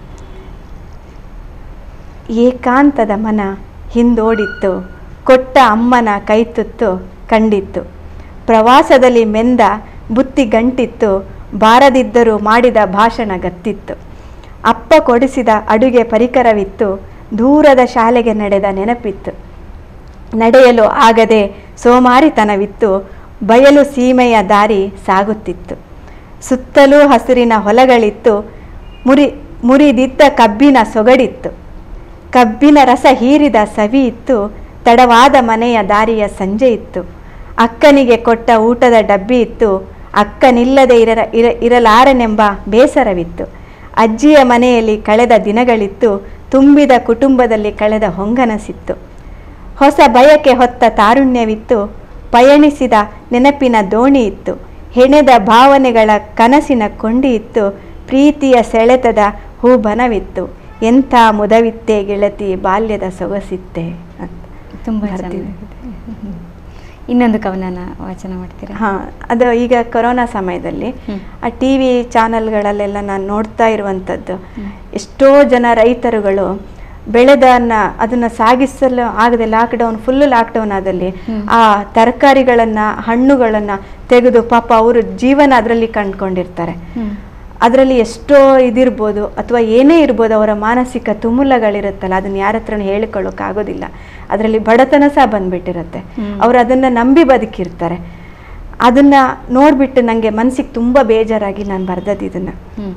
ಏಕಾಂತದ ಮನ ಹಿಂದೋಡಿತ್ತು ಕೊಟ್ಟ ಅಮ್ಮನ ಕೈತುತ್ತು ಕಂಡಿತ್ತು ಪ್ರವಾಸದಲ್ಲಿ ಮೆಂದ ಬುತ್ತಿ ಗಂಟಿತ್ತು ಬಾರದಿದ್ದರೂ ಮಾಡಿದ ಭಾಷಣ ಗತ್ತಿತ್ತು ಅಪ್ಪ ಕೊಡಿಸಿದ ಅಡುಗೆ ಪರಿಕರವಿತ್ತು ದೂರದ ಶಾಲೆಗೆ ನಡೆದ ನೆನಪಿತ್ತು ನಡೆಯಲು ಆಗದೆ ಸೋಮಾರಿತನವಿತ್ತು ಬಯಲು ಸೀಮೆಯ ದಾರಿ ಸಾಗುತ್ತಿತ್ತು ಸುತ್ತಲೂ ಹಸಿರಿನ ಹೊಲಗಳಿತ್ತು ಮುರಿ ಮುರಿದಿದ್ದ ಕಬ್ಬಿನ ಸೊಗಡಿತ್ತು ಕಬ್ಬಿನ ರಸ ಹೀರಿದ ಸವಿ ಇತ್ತು ತಡವಾದ ಮನೆಯ ದಾರಿಯ ಸಂಜೆ ಇತ್ತು ಅಕ್ಕನಿಗೆ ಕೊಟ್ಟ ಊಟದ ಡಬ್ಬಿ ಇತ್ತು ಅಕ್ಕನಿಲ್ಲದೆ ಇರ ಇರ ಇರಲಾರನೆಂಬ ಬೇಸರವಿತ್ತು ಅಜ್ಜಿಯ ಮನೆಯಲ್ಲಿ ಕಳೆದ ದಿನಗಳಿತ್ತು ತುಂಬಿದ ಕುಟುಂಬದಲ್ಲಿ ಕಳೆದ ಹೊಂಗನಸಿತ್ತು ಹೊಸ ಬಯಕೆ ಹೊತ್ತ ತಾರುಣ್ಯವಿತ್ತು ಪಯಣಿಸಿದ ನೆನಪಿನ ದೋಣಿ ಇತ್ತು ಹೆಣೆದ ಭಾವನೆಗಳ ಕನಸಿನ ಕೊಂಡಿ ಇತ್ತು ಪ್ರೀತಿಯ ಸೆಳೆತದ ಹೂಬನವಿತ್ತು ಎಂಥ ಮುದವಿತ್ತೆ ಗೆಳತಿ ಬಾಲ್ಯದ ಸೊಗಸಿತ್ತೆ ಅಂತ ತುಂಬಾ ಬರ್ದಿದೆ. ಚೆನ್ನಾಗಿದೆ ಇನ್ನೊಂದು ಕವನನ ವಾಚನ ಮಾಡ್ತೀರಾ ಹಾ ಅದು ಈಗ ಕೊರೋನಾ ಸಮಯದಲ್ಲಿ ಹ್ಮ್. ಆ ಟಿ ವಿ ಚಾನಲ್ಗಳಲ್ಲೆಲ್ಲ ನಾನು ನೋಡ್ತಾ ಇರುವಂಥದ್ದು ಹ್ಮ್. ಎಷ್ಟೋ ಜನ ರೈತರುಗಳು ಬೆಳೆದನ್ನ ಅದನ್ನ ಸಾಗಿಸಲು ಆಗದೆ ಲಾಕ್ಡೌನ್ ಫುಲ್ ಲಾಕ್ಡೌನ್ ಆದಲ್ಲಿ ಹ್ಮ್. ಆ ತರಕಾರಿಗಳನ್ನ ಹಣ್ಣುಗಳನ್ನ ತೆಗೆದು ಪಾಪ ಅವರು ಜೀವನ ಅದರಲ್ಲಿ ಕಂಡ್ಕೊಂಡಿರ್ತಾರೆ ಹ್ಮ್. ಅದರಲ್ಲಿ ಎಷ್ಟೋ ಇದಿರ್ಬೋದು ಅಥವಾ ಏನೇ ಇರ್ಬೋದು ಅವರ ಮಾನಸಿಕ ತುಮುಲಗಳಿರುತ್ತಲ್ಲ ಅದನ್ನ ಯಾರ ಹತ್ರನೂ ಹೇಳಿಕೊಳ್ಳೋಕ್ಕಾಗೋದಿಲ್ಲ ಅದರಲ್ಲಿ ಬಡತನ ಸಹ ಬಂದ್ಬಿಟ್ಟಿರುತ್ತೆ ಹ್ಮ್. ಅವರು ಅದನ್ನು ನಂಬಿ ಬದುಕಿರ್ತಾರೆ ಅದನ್ನ ನೋಡ್ಬಿಟ್ಟು ನನಗೆ ಮನಸ್ಸಿಗೆ ತುಂಬ ಬೇಜಾರಾಗಿ ನಾನು ಬರ್ದದ್ದು ಇದನ್ನು ಹ್ಮ್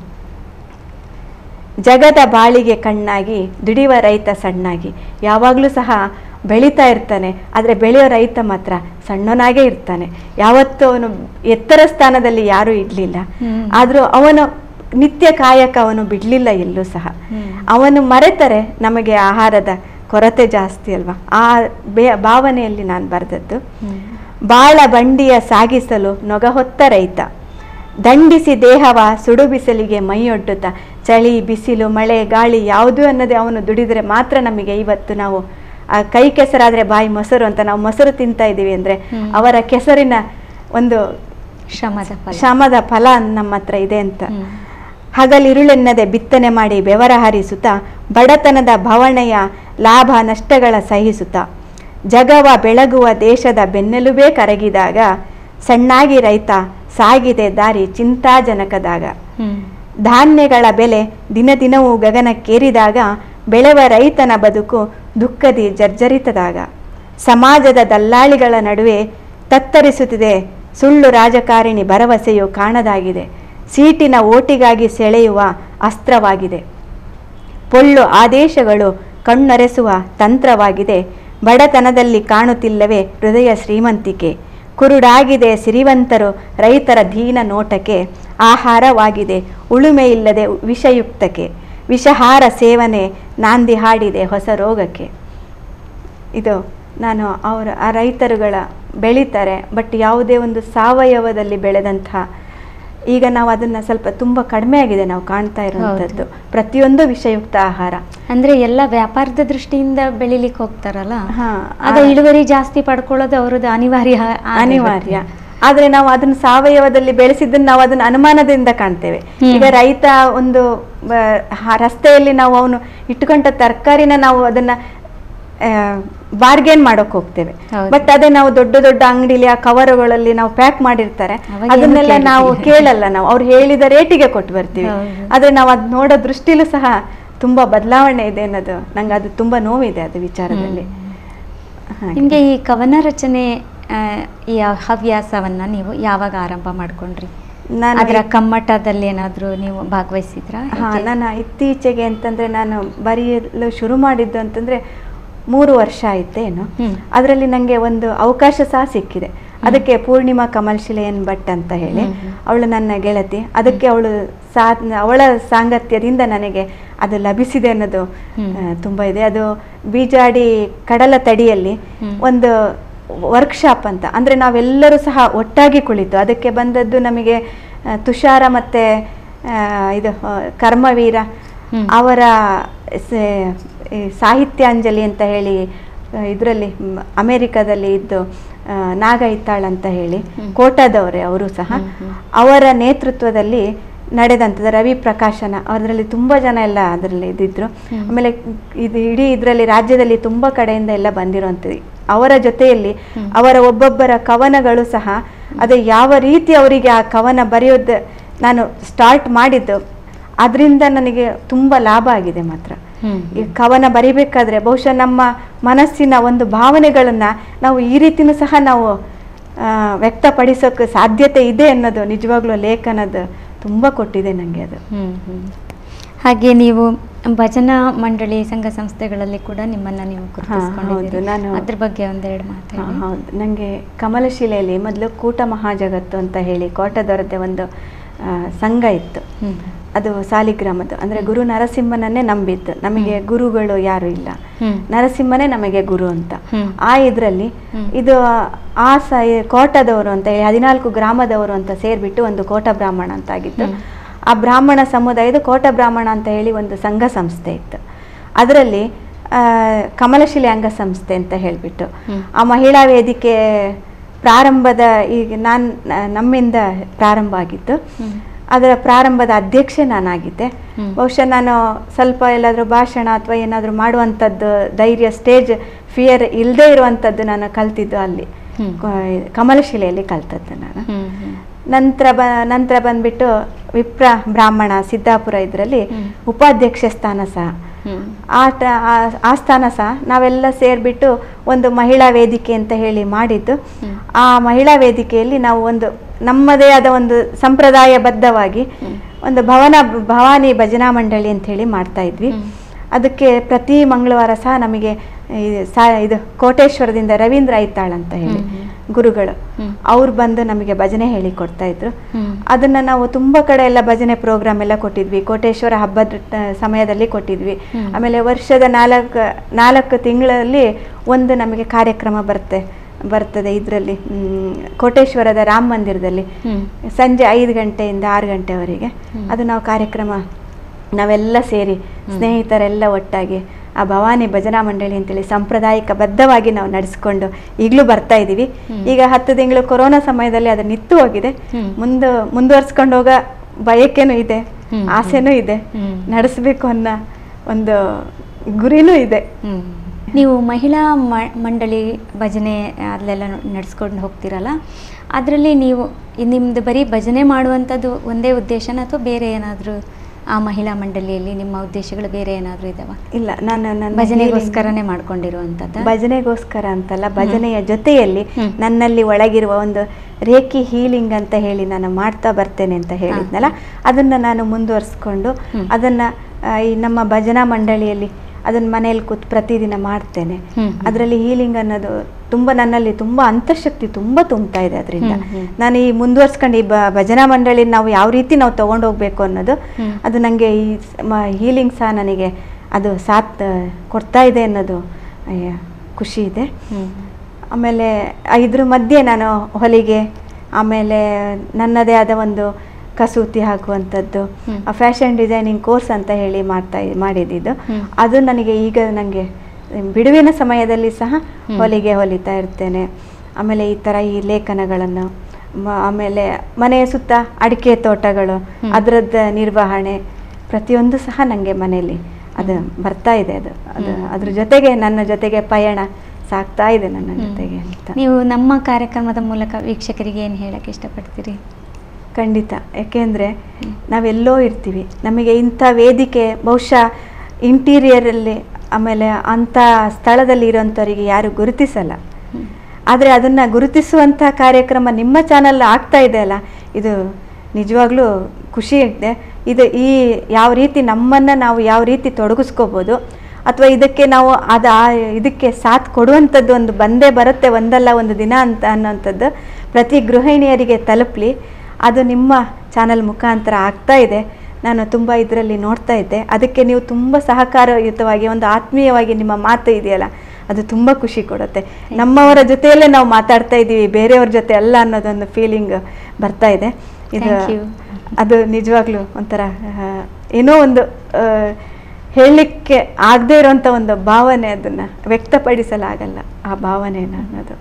ಜಗದ ಬಾಳಿಗೆ ಕಣ್ಣಾಗಿ ದುಡಿಯುವ ರೈತ ಸಣ್ಣಾಗಿ ಯಾವಾಗಲೂ ಸಹ ಬೆಳೀತಾ ಇರ್ತಾನೆ ಆದರೆ ಬೆಳೆಯೋ ರೈತ ಮಾತ್ರ ಸಣ್ಣನಾಗೇ ಇರ್ತಾನೆ ಯಾವತ್ತೂ ಅವನು ಎತ್ತರ ಸ್ಥಾನದಲ್ಲಿ ಯಾರೂ ಇಡಲಿಲ್ಲ ಹ್ಮ್. ಆದರೂ ಅವನು ನಿತ್ಯ ಕಾಯಕ ಅವನು ಬಿಡಲಿಲ್ಲ ಎಲ್ಲೂ ಸಹ ಹ್ಮ್. ಅವನು ಮರೆತರೆ ನಮಗೆ ಆಹಾರದ ಕೊರತೆ ಜಾಸ್ತಿ ಅಲ್ವಾ ಆ ಬೇ ಭಾವನೆಯಲ್ಲಿ ನಾನು ಬರೆದದ್ದು ಹ್ಮ್ ಬಾಳ ಬಂಡಿಯ ಸಾಗಿಸಲು ನೊಗ ಹೊತ್ತ ರೈತ ದಂಡಿಸಿ ದೇಹವ ಸುಡು ಬಿಸಿಲಿಗೆ ಮೈಯೊಡ್ಡುತ್ತ ಚಳಿ ಬಿಸಿಲು ಮಳೆ ಗಾಳಿ ಯಾವುದು ಅನ್ನೋದೇ ಅವನು ದುಡಿದರೆ ಮಾತ್ರ ನಮಗೆ ಇವತ್ತು ನಾವು ಆ ಕೈ ಕೆಸರಾದರೆ ಬಾಯಿ ಮೊಸರು ಅಂತ ನಾವು ಮೊಸರು ತಿಂತಾ ಇದ್ದೀವಿ ಅಂದರೆ ಹ್ಮ್. ಅವರ ಕೆಸರಿನ ಒಂದು ಶ್ರಮದ ಫಲ ಶ್ರಮದ ಫಲ ನಮ್ಮ ಹತ್ರ ಇದೆ ಅಂತ ಹ್ಮ್. ಹಗಲಿರುಳೆನ್ನದೆ ಬಿತ್ತನೆ ಮಾಡಿ ಬೆವರ ಹರಿಸುತ್ತ ಬಡತನದ ಭವಣೆಯ ಲಾಭ ನಷ್ಟಗಳ ಸಹಿಸುತ್ತ ಜಗವ ಬೆಳಗುವ ದೇಶದ ಬೆನ್ನೆಲುಬೇ ಕರಗಿದಾಗ ಸಣ್ಣಾಗಿ ರೈತ ಸಾಗಿದೆ ದಾರಿ ಚಿಂತಾಜನಕದಾಗ ಹ್ಮ್ ಧಾನ್ಯಗಳ ಬೆಲೆ ದಿನ ದಿನವೂ ಗಗನಕ್ಕೇರಿದಾಗ ಬೆಳೆವ ರೈತನ ಬದುಕು ದುಃಖದಿ ಜರ್ಜರಿತದಾಗ ಸಮಾಜದ ದಲ್ಲಾಳಿಗಳ ನಡುವೆ ತತ್ತರಿಸುತ್ತಿದೆ ಸುಳ್ಳು ರಾಜಕಾರಣಿ ಭರವಸೆಯು ಕಾಣದಾಗಿದೆ ಸೀಟಿನ ಓಟಿಗಾಗಿ ಸೆಳೆಯುವ ಅಸ್ತ್ರವಾಗಿದೆ ಪೊಳ್ಳು ಆದೇಶಗಳು ಕಣ್ಣೊರೆಸುವ ತಂತ್ರವಾಗಿದೆ ಬಡತನದಲ್ಲಿ ಕಾಣುತ್ತಿಲ್ಲವೇ ಹೃದಯ ಶ್ರೀಮಂತಿಕೆ ಕುರುಡಾಗಿದೆ ಸಿರಿವಂತರು ರೈತರ ದೀನ ನೋಟಕ್ಕೆ ಆಹಾರವಾಗಿದೆ ಉಳುಮೆ ಇಲ್ಲದೆ ವಿಷಯುಕ್ತಕ್ಕೆ ವಿಷಹಾರ ಸೇವನೆ ನಾಂದಿ ಹಾಡಿದೆ ಹೊಸ ರೋಗಕ್ಕೆ ಇದು ನಾನು ಅವರ ಆ ರೈತರುಗಳ ಬೆಳೀತಾರೆ ಬಟ್ ಯಾವುದೇ ಒಂದು ಸಾವಯವದಲ್ಲಿ ಬೆಳೆದಂತಹ ಈಗ ನಾವು ಅದನ್ನ ಸ್ವಲ್ಪ ತುಂಬ ಕಡಿಮೆ ಆಗಿದೆ ನಾವು ಕಾಣ್ತಾ ಇರುವಂಥದ್ದು ಪ್ರತಿಯೊಂದು ವಿಷಯುಕ್ತ ಆಹಾರ ಅಂದ್ರೆ ಎಲ್ಲ ವ್ಯಾಪಾರದ ದೃಷ್ಟಿಯಿಂದ ಬೆಳಿಲಿಕ್ಕೆ ಹೋಗ್ತಾರಲ್ಲ ಹಾ, ಆಗ ಆ- ಇಳುವರಿ ಜಾಸ್ತಿ ಪಡ್ಕೊಳ್ಳೋದು ಅವ್ರದ್ದು ಅನಿವಾರ್ಯ ಆಗಿರುತ್ತೆ. ಅನಿವಾರ್ಯ ಆದ್ರೆ ನಾವು ಅದನ್ನ ಸಾವಯವದಲ್ಲಿ ಬೆಳೆಸಿದ್ದನ್ನು ನಾವು ಅದನ್ನ ಅನುಮಾನದಿಂದ ಕಾಣ್ತೇವೆ ಹ್ಮ್. ಈಗ ರೈತ ಒಂದು ಆ, ಹ- ರಸ್ತೆಯಲ್ಲಿ ನಾವು ಅವನು ಇಟ್ಟುಕೊಂಡ ತರಕಾರಿನ ನಾವು ಅದನ್ನ ಬಾರ್ಗೇನ್ ಮಾಡೋಕ್ ಹೋಗ್ತೇವೆ ಹೌದು. ಬಟ್ ಅದೇ ನಾವು ದೊಡ್ಡ ದೊಡ್ಡ ಅಂಗಡಿಲಿ ಆ ಕವರುಗಳಲ್ಲಿ ನಾವು ಪ್ಯಾಕ್ ಮಾಡಿರ್ತಾರೆ ಅವಾಗ ಅದನ್ನೆಲ್ಲ ಏನು ನಾವು ಕೇಳ್ತೀವಿ? ಕೇಳಲ್ಲ ನಾವು ಅವ್ರು ಹೇಳಿದ ರೇಟಿಗೆ ಕೊಟ್ಟು ಬರ್ತೀವಿ ಹೌದು. ಆದ್ರೆ ನಾವು ಅದ್ ನೋಡೋ ದೃಷ್ಟಿಲೂ ಸಹ ತುಂಬಾ ಬದಲಾವಣೆ ಇದೆ ಅನ್ನೋದು ನಂಗೆ ಅದು ತುಂಬಾ ನೋವಿದೆ ಅದು ವಿಚಾರದಲ್ಲಿ ಹಾಗೆ. ನಿಮ್ಗೆ ಈ ಕವನ ರಚನೆ ಆ, ಈ ಹವ್ಯಾಸವನ್ನ ನೀವು ಯಾವಾಗ ಆರಂಭ ಮಾಡ್ಕೊಂಡ್ರಿ ನಾನು ಅದರ ಕಮ್ಮಟದಲ್ಲಿ ಏನಾದ್ರೂ ನೀವು ಭಾಗವಹಿಸಿದ್ರಾ ಹಾ ಹೇಗೆ? ನಾನು ಇತ್ತೀಚೆಗೆ ಅಂತಂದ್ರೆ ನಾನು ಬರೆಯಲು ಶುರು ಮಾಡಿದ್ದು ಅಂತಂದ್ರೆ ಮೂರು ವರ್ಷ ಆಯ್ತೇನು ಹ್ಮ್. ಅದರಲ್ಲಿ ನನಗೆ ಒಂದು ಅವಕಾಶ ಸಹ ಸಿಕ್ಕಿದೆ ಅದಕ್ಕೆ ಪೂರ್ಣಿಮಾ ಕಮಲ್ಶಿಲೆಯನ್ ಭಟ್ ಅಂತ ಹೇಳಿ ಹ್ಮ್, ಹ್ಮ್. ಅವಳು ನನ್ನ ಗೆಳತಿ ಅದಕ್ಕೆ ಅವಳು ಸಾ ಅವಳ ಸಾಂಗತ್ಯದಿಂದ ನನಗೆ ಅದು ಲಭಿಸಿದೆ ಅನ್ನೋದು ಹ್ಮ್. ಆ, ತುಂಬಾ ಇದೆ ಅದು ಬೀಜಾಡಿ ಕಡಲ ತಡಿಯಲ್ಲಿ ಹ್ಮ್. ಒಂದು ವರ್ಕ್ಶಾಪ್ ಅಂತ ಅಂದ್ರೆ ನಾವೆಲ್ಲರೂ ಸಹ ಒಟ್ಟಾಗಿ ಕುಳಿತು ಅದಕ್ಕೆ ಬಂದದ್ದು ನಮಗೆ ಆ, ತುಷಾರ ಮತ್ತೆ ಆ, ಇದು ಆ, ಕರ್ಮವೀರ ಹ್ಮ್. ಅವರ ಸೆ- ಈ ಸಾಹಿತ್ಯಾಂಜಲಿ ಅಂತ ಹೇಳಿ ಇದರಲ್ಲಿ ಅಮೆರಿಕದಲ್ಲಿ ಇದ್ದು ಆ, ನಾಗ ಇತ್ತಾಳ್ ಅಂತ ಹೇಳಿ ಹ್ಮ್. ಕೋಟಾದವರೇ ಅವರು ಸಹ ಹ್ಮ್, ಹ್ಮ್. ಅವರ ನೇತೃತ್ವದಲ್ಲಿ ನಡೆದಂಥದ್ದು ರವಿ ಪ್ರಕಾಶನ ಅದರಲ್ಲಿ ತುಂಬ ಜನ ಎಲ್ಲ ಅದರಲ್ಲಿ ಇದ್ದಿದ್ರು ಹ್ಮ್. ಆಮೇಲೆ ಇದು ಇಡೀ ಇದರಲ್ಲಿ ರಾಜ್ಯದಲ್ಲಿ ತುಂಬ ಕಡೆಯಿಂದ ಎಲ್ಲ ಬಂದಿರುವಂಥದ್ದು ಅವರ ಜೊತೆಯಲ್ಲಿ ಹ್ಮ್. ಅವರ ಒಬ್ಬೊಬ್ಬರ ಕವನಗಳು ಸಹ ಅದು ಯಾವ ರೀತಿ ಅವರಿಗೆ ಆ ಕವನ ಬರೆಯೋದು ನಾನು ಸ್ಟಾರ್ಟ್ ಮಾಡಿದ್ದು ಅದರಿಂದ ನನಗೆ ತುಂಬ ಲಾಭ ಆಗಿದೆ ಮಾತ್ರ ಹ್ಮ್. ಈ ಕವನ ಬರಿಬೇಕಾದ್ರೆ ಬಹುಶಃ ನಮ್ಮ ಮನಸ್ಸಿನ ಒಂದು ಭಾವನೆಗಳನ್ನ ನಾವು ಈ ರೀತಿನೂ ಸಹ ನಾವು ಆ, ವ್ಯಕ್ತಪಡಿಸೋಕೆ ಸಾಧ್ಯತೆ ಇದೆ ಅನ್ನೋದು ನಿಜವಾಗ್ಲೂ ಲೇಖನದ ತುಂಬ ಕೊಟ್ಟಿದೆ ನನಗೆ ಅದು ಹ್ಮ್, ಹ್ಮ್. ಹಾಗೆ ನೀವು ಭಜನಾ ಮಂಡಳಿ ಸಂಘ ಸಂಸ್ಥೆಗಳಲ್ಲಿ ಕೂಡ ನಿಮ್ಮನ್ನ ನೀವು ಗುರುತಿಸ್ಕೊಂಡಿದ್ದೀರಿ ಹೌದು, ನಾನು- ಅದ್ರ ಬಗ್ಗೆ ಒಂದೆರಡು ಹಾ, ಮಾತಾಡಿ ಹೌದು ನನಗೆ ಕಮಲಶಿಲೆಯಲ್ಲಿ ಮೊದಲು ಕೂಟ ಮಹಾಜಗತ್ತು ಅಂತ ಹೇಳಿ ಕೋಟದವರದ್ದೇ ಒಂದು ಆ, ಸಂಘ ಇತ್ತು ಹ್ಮ್. ಅದು ಸಾಲಿಗ್ರಾಮದ್ದು ಅಂದರೆ ಗುರು ನರಸಿಂಹನನ್ನೇ ನಂಬಿದ್ದು ನಮಗೆ ಗುರುಗಳು ಯಾರು ಇಲ್ಲ ಹ್ಮ್. ನರಸಿಂಹನೇ ನಮಗೆ ಗುರು ಅಂತ ಹ್ಮ್. ಆ ಇದರಲ್ಲಿ ಹ್ಮ್. ಇದು ಆ ಸ ಕೋಟದವರು ಅಂತ ಹೇಳಿ ಹದಿನಾಲ್ಕು ಗ್ರಾಮದವರು ಅಂತ ಸೇರಿಬಿಟ್ಟು ಒಂದು ಕೋಟ ಬ್ರಾಹ್ಮಣ ಅಂತ ಆಗಿತ್ತು ಹ್ಮ್. ಆ ಬ್ರಾಹ್ಮಣ ಸಮುದಾಯದ ಕೋಟ ಬ್ರಾಹ್ಮಣ ಅಂತ ಹೇಳಿ ಒಂದು ಸಂಘ ಸಂಸ್ಥೆ ಇತ್ತು ಅದರಲ್ಲಿ ಆ, ಕಮಲಶಿಲೆ ಅಂಗಸಂಸ್ಥೆ ಅಂತ ಹೇಳಿಬಿಟ್ಟು ಹ್ಮ್. ಆ ಮಹಿಳಾ ವೇದಿಕೆ ಪ್ರಾರಂಭದ ಈಗ ನಾನು ನಮ್ಮಿಂದ ಪ್ರಾರಂಭ ಆಗಿತ್ತು ಹ್ಮ್. ಅದರ ಪ್ರಾರಂಭದ ಅಧ್ಯಕ್ಷೆ ನಾನಾಗಿದ್ದೆ ಹ್ಮ್. ಬಹುಶಃ ನಾನು ಸ್ವಲ್ಪ ಎಲ್ಲಾದರೂ ಭಾಷಣ ಅಥವಾ ಏನಾದರೂ ಮಾಡುವಂಥದ್ದು ಧೈರ್ಯ ಸ್ಟೇಜ್ ಫಿಯರ್ ಇಲ್ಲದೆ ಇರುವಂಥದ್ದು ನಾನು ಕಲ್ತಿದ್ದು ಅಲ್ಲಿ ಹ್ಮ್. ಕ- ಕಮಲಶಿಲೆಯಲ್ಲಿ ಕಲ್ತದ್ದು ನಾನು ಹ್ಮ್, ಹ್ಮ್. ನಂತರ ಬ ನಂತರ ಬಂದ್ಬಿಟ್ಟು ವಿಪ್ರ ಬ್ರಾಹ್ಮಣ ಸಿದ್ದಾಪುರ ಇದರಲ್ಲಿ ಹ್ಮ್. ಉಪಾಧ್ಯಕ್ಷ ಸ್ಥಾನ ಸಹ ಹ್ಮ್. ಆ ಟ- ಆ- ಆ ಸ್ಥಾನ ಸಹ ನಾವೆಲ್ಲ ಸೇರಿಬಿಟ್ಟು ಒಂದು ಮಹಿಳಾ ವೇದಿಕೆ ಅಂತ ಹೇಳಿ ಮಾಡಿದ್ದು ಹ್ಮ್. ಆ ಮಹಿಳಾ ವೇದಿಕೆಯಲ್ಲಿ ನಾವು ಒಂದು ನಮ್ಮದೇ ಆದ ಒಂದು ಸಂಪ್ರದಾಯಬದ್ಧವಾಗಿ ಹ್ಮ್. ಒಂದು ಭವನ ಭವಾನಿ ಭಜನಾ ಮಂಡಳಿ ಅಂತ ಹೇಳಿ ಮಾಡ್ತಾ ಇದ್ವಿ ಹ್ಮ್. ಅದಕ್ಕೆ ಪ್ರತಿ ಮಂಗಳವಾರ ಸಹ ನಮಗೆ ಈ ಸಾ ಇದು ಕೋಟೇಶ್ವರದಿಂದ ರವೀಂದ್ರ ಐತಾಳ್ ಅಂತ ಹೇಳಿ ಹ್ಮ್, ಹ್ಮ್. ಗುರುಗಳು ಹ್ಮ್. ಅವ್ರು ಬಂದು ನಮಗೆ ಭಜನೆ ಹೇಳಿ ಕೊಡ್ತಾ ಇದ್ರು ಹ್ಮ್. ಅದನ್ನ ನಾವು ತುಂಬ ಕಡೆ ಎಲ್ಲ ಭಜನೆ ಪ್ರೋಗ್ರಾಮ್ ಎಲ್ಲ ಕೊಟ್ಟಿದ್ವಿ ಕೋಟೇಶ್ವರ ಹಬ್ಬದ ಟ- ಸಮಯದಲ್ಲಿ ಕೊಟ್ಟಿದ್ವಿ ಹ್ಮ್. ಆಮೇಲೆ ವರ್ಷದ ನಾಲ್ಕು ನಾಲ್ಕು ತಿಂಗಳಲ್ಲಿ ಒಂದು ನಮಗೆ ಕಾರ್ಯಕ್ರಮ ಬರುತ್ತೆ ಬರ್ತದೆ ಇದರಲ್ಲಿ ಕೋಟೇಶ್ವರದ ರಾಮ ಮಂದಿರದಲ್ಲಿ ಹ್ಮ್. ಸಂಜೆ ಐದು ಗಂಟೆಯಿಂದ ಆರು ಗಂಟೆವರೆಗೆ ಹ್ಮ್. ಅದು ನಾವು ಕಾರ್ಯಕ್ರಮ ನಾವೆಲ್ಲ ಸೇರಿ ಸ್ನೇಹಿತರೆಲ್ಲ ಒಟ್ಟಾಗಿ ಆ ಭವಾನಿ ಭಜನಾ ಮಂಡಳಿ ಅಂತೇಳಿ ಸಾಂಪ್ರದಾಯಿಕ ಬದ್ಧವಾಗಿ ನಾವು ನಡೆಸ್ಕೊಂಡು ಈಗಲೂ ಬರ್ತಾ ಇದ್ದೀವಿ ಹ್ಮ್. ಈಗ ಹತ್ತು ತಿಂಗಳು ಕೊರೋನಾ ಸಮಯದಲ್ಲಿ ಅದು ನಿತ್ತು ಹೋಗಿದೆ ಹ್ಮ್. ಮುಂದೆ ಮುಂದುವರ್ಸ್ಕೊಂಡು ಹೋಗೋ ಬಯಕೆನೂ ಇದೆ ಹ್ಮ್. ಆಸೆನೂ ಇದೆ ಹ್ಮ್. ನಡೆಸಬೇಕು ಅನ್ನೋ ಒಂದು ಗುರಿನೂ ಇದೆ ಹ್ಮ್. ನೀವು ಮಹಿಳಾ ಮ- ಮಂಡಳಿ ಭಜನೆ ಅಲ್ಲೆಲ್ಲ ನಡೆಸ್ಕೊಂಡು ಹೋಗ್ತೀರಲ್ಲ ಅದರಲ್ಲಿ ನೀವು ನಿಮ್ಮದು ಬರೀ ಭಜನೆ ಮಾಡುವಂಥದ್ದು ಒಂದೇ ಉದ್ದೇಶನ ಅಥವಾ ಬೇರೆ ಏನಾದರೂ ಆ ಮಹಿಳಾ ಮಂಡಳಿಯಲ್ಲಿ ನಿಮ್ಮ ಉದ್ದೇಶಗಳು ಬೇರೆ ಏನಾದರೂ ಇದಾವ ಇಲ್ಲ ನಾನು ನನ್ನ ಭಜನೆಗೋಸ್ಕರನೇ ಮಾಡ್ಕೊಂಡಿರುವಂಥದ್ದು ಭಜನೆಗೋಸ್ಕರ ಅಂತಲ್ಲ ಭಜನೆಯ ಜೊತೆಯಲ್ಲಿ ಹ್ಮ್. ನನ್ನಲ್ಲಿ ಒಳಗಿರುವ ಒಂದು ರೇಖಿ ಹೀಲಿಂಗ್ ಅಂತ ಹೇಳಿ ನಾನು ಮಾಡ್ತಾ ಬರ್ತೇನೆ ಅಂತ ಹೇಳಿದ್ನಲ್ಲ ಅದನ್ನ ನಾನು ಮುಂದುವರಿಸ್ಕೊಂಡು ಹ್ಮ್. ಅದನ್ನ ಆ, ಈ ನಮ್ಮ ಭಜನಾ ಮಂಡಳಿಯಲ್ಲಿ ಅದನ್ನ ಮನೆಯಲ್ಲಿ ಕೂತ್ ಪ್ರತಿದಿನ ಮಾಡ್ತೇನೆ ಹ್ಮ್. ಅದರಲ್ಲಿ ಹೀಲಿಂಗ್ ಅನ್ನೋದು ತುಂಬ ನನ್ನಲ್ಲಿ ತುಂಬ ಅಂತಃಶಕ್ತಿ ತುಂಬ ತುಂಬ್ತಾ ಇದೆ ಅದರಿಂದ ಹ್ಮ್, ಹ್ಮ್. ನಾನು ಈ ಮುಂದುವರ್ಸ್ಕೊಂಡು ಈ ಬ- ಭಜನಾ ಮಂಡಳಿ ನಾವು ಯಾವ ರೀತಿ ನಾವು ತಗೊಂಡು ಹೋಗ್ಬೇಕು ಅನ್ನೋದು ಹ್ಮ್. ಅದು ನನಗೆ ಈ ಹೀಲಿಂಗ್ ಸಹ ನನಗೆ ಅದು ಸಾಥ್ ಕೊಡ್ತಾ ಇದೆ ಅನ್ನೋದು ಅಯ್ಯ, ಖುಷಿ ಇದೆ ಹ್ಮ್. ಆಮೇಲೆ ಆ ಇದ್ರ ಮಧ್ಯೆ ನಾನು ಹೊಲಿಗೆ ಆಮೇಲೆ ನನ್ನದೇ ಆದ ಒಂದು ಕಸೂತಿ ಹಾಕುವಂಥದ್ದು ಹ್ಮ್. ಫ್ಯಾಷನ್ ಡಿಸೈನಿಂಗ್ ಕೋರ್ಸ್ ಅಂತ ಹೇಳಿ ಮಾಡ್ತಾ ಇ- ಮಾಡಿದ್ದು ಹ್ಮ್. ಅದು ನನಗೆ ಈಗ ನನಗೆ ಬಿಡುವಿನ ಸಮಯದಲ್ಲಿ ಸಹ ಹ್ಮ್. ಹೊಲಿಗೆ ಹೊಲಿತಾ ಇರ್ತೇನೆ ಆಮೇಲೆ ಈ ಥರ ಈ ಲೇಖನಗಳನ್ನು ಮ- ಆಮೇಲೆ ಮನೆಯ ಸುತ್ತ ಅಡಿಕೆ ತೋಟಗಳು ಹ್ಮ್. ಅದರದ್ದು ನಿರ್ವಹಣೆ ಪ್ರತಿಯೊಂದು ಸಹ ನನಗೆ ಮನೆಯಲ್ಲಿ ಅದು ಬರ್ತಾ ಇದೆ ಅದು ಅದು ಹ್ಮ್. ಅದ್ರ ಜೊತೆಗೆ ನನ್ನ ಜೊತೆಗೆ ಪಯಣ ಸಾಗ್ತಾ ಇದೆ ನನ್ನ ಹ್ಮ್. ಜೊತೆಗೆ ಅಂತ ನೀವು ನಮ್ಮ ಕಾರ್ಯಕ್ರಮದ ಮೂಲಕ ವೀಕ್ಷಕರಿಗೆ ಏನು ಹೇಳಕ್ಕೆ ಇಷ್ಟಪಡ್ತೀರಿ ಖಂಡಿತ ಯಾಕೆಂದರೆ ಹ್ಮ್. ನಾವೆಲ್ಲೋ ಇರ್ತೀವಿ ನಮಗೆ ಇಂಥ ವೇದಿಕೆ ಬಹುಶಃ ಇಂಟೀರಿಯರಲ್ಲಿ ಆಮೇಲೆ ಅಂಥ ಸ್ಥಳದಲ್ಲಿ ಇರೋಂಥವರಿಗೆ ಯಾರು ಗುರುತಿಸಲ್ಲ ಹ್ಮ್. ಆದರೆ ಅದನ್ನು ಗುರುತಿಸುವಂಥ ಕಾರ್ಯಕ್ರಮ ನಿಮ್ಮ ಚಾನಲ್ ಆಗ್ತಾ ಇದೆ ಅಲ್ಲ ಇದು ನಿಜವಾಗ್ಲೂ ಖುಷಿ ಇದೆ ಇದು ಈ ಯಾವ ರೀತಿ ನಮ್ಮನ್ನು ನಾವು ಯಾವ ರೀತಿ ತೊಡಗಿಸ್ಕೋಬೋದು ಅಥವಾ ಇದಕ್ಕೆ ನಾವು ಅದು ಆ ಇದಕ್ಕೆ ಸಾಥ್ ಕೊಡುವಂಥದ್ದು ಒಂದು ಬಂದೇ ಬರುತ್ತೆ ಒಂದಲ್ಲ ಒಂದು ದಿನ ಅಂತ ಅನ್ನೋಂಥದ್ದು ಪ್ರತಿ ಗೃಹಿಣಿಯರಿಗೆ ತಲುಪಲಿ ಅದು ನಿಮ್ಮ ಚಾನಲ್ ಮುಖಾಂತರ ಆಗ್ತಾ ಇದೆ ನಾನು ತುಂಬ ಇದರಲ್ಲಿ ನೋಡ್ತಾ ಇದ್ದೆ ಅದಕ್ಕೆ ನೀವು ತುಂಬ ಸಹಕಾರಯುತವಾಗಿ ಒಂದು ಆತ್ಮೀಯವಾಗಿ ನಿಮ್ಮ ಮಾತು ಇದೆಯಲ್ಲ ಅದು ತುಂಬ ಖುಷಿ ಕೊಡುತ್ತೆ ನಮ್ಮವರ ಜೊತೆಯಲ್ಲೇ ನಾವು ಮಾತಾಡ್ತಾ ಇದ್ದೀವಿ ಬೇರೆಯವ್ರ ಜೊತೆ ಅಲ್ಲ ಅನ್ನೋದೊಂದು ಫೀಲಿಂಗ್ ಬರ್ತಾ ಇದೆ ಇದು Thank you. ಅದು ನಿಜವಾಗ್ಲೂ ಒಂಥರ ಆ, ಏನೋ ಒಂದು ಆ, ಹೇಳಲಿಕ್ಕೆ ಆಗದೇ ಇರೋಂಥ ಒಂದು ಭಾವನೆ ಅದನ್ನು ವ್ಯಕ್ತಪಡಿಸಲಾಗಲ್ಲ ಆ ಭಾವನೆನ ಅನ್ನೋದು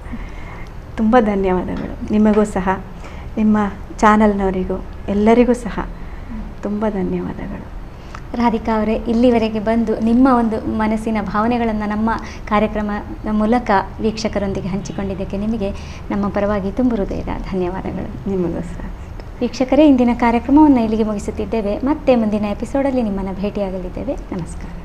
ತುಂಬ ಧನ್ಯವಾದಗಳು ನಿಮಗೂ ಸಹ ನಿಮ್ಮ ಚಾನಲ್ನವರಿಗೂ ಎಲ್ಲರಿಗೂ ಸಹ ತುಂಬ ಧನ್ಯವಾದಗಳು ರಾಧಿಕಾ ಅವರೇ ಇಲ್ಲಿವರೆಗೆ ಬಂದು ನಿಮ್ಮ ಒಂದು ಮನಸ್ಸಿನ ಭಾವನೆಗಳನ್ನು ನಮ್ಮ ಕಾರ್ಯಕ್ರಮದ ಮೂಲಕ ವೀಕ್ಷಕರೊಂದಿಗೆ ಹಂಚಿಕೊಂಡಿದ್ದಕ್ಕೆ ನಿಮಗೆ ನಮ್ಮ ಪರವಾಗಿ ತುಂಬ ಹೃದಯದ ಧನ್ಯವಾದಗಳು ನಿಮಗೂ ಸಹ ವೀಕ್ಷಕರೇ ಇಂದಿನ ಕಾರ್ಯಕ್ರಮವನ್ನು ಇಲ್ಲಿಗೆ ಮುಗಿಸುತ್ತಿದ್ದೇವೆ ಮತ್ತೆ ಮುಂದಿನ ಎಪಿಸೋಡಲ್ಲಿ ನಿಮ್ಮನ್ನು ಭೇಟಿಯಾಗಲಿದ್ದೇವೆ ನಮಸ್ಕಾರ